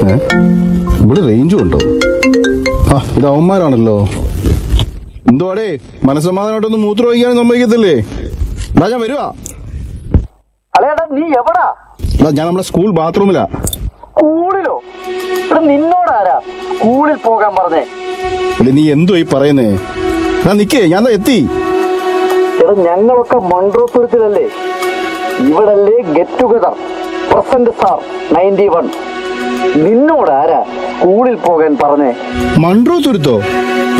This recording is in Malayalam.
ഏ? ഇവിടെ റേഞ്ചും ഉണ്ടോ ആ ഇത് അവന്മാരാണല്ലോ എന്തുവാടേ മനസ്സമാധാനമായിട്ടൊന്ന് മൂത്രം ഒഴിക്കാനും സമ്മതിക്കത്തില്ലേ എടാ ഞാൻ വരുവാ അളേടാ നീ എവിടാ എടാ ഞാൻ നമ്മുടെ സ്കൂൾ ബാത്റൂമിലാ സ്കൂളിലോ ഇവിടെ നിന്നോടാരാ സ്കൂളിൽ പോകാൻ പറഞ്ഞേ എടേ നീ എന്തുവാ ഈ പറയുന്നേ എടാ നിക്കേ ഞാൻ ദാ എത്തി എടാ ഞങ്ങളൊക്കെ മൺട്രോത്തുരത്തിലല്ലേ ഇവിടല്ലേ get together present sir ninety one നിന്നോടാരാ സ്കൂളിൽ പോകാൻ പറഞ്ഞേ മൺട്രോ തുരുത്തോ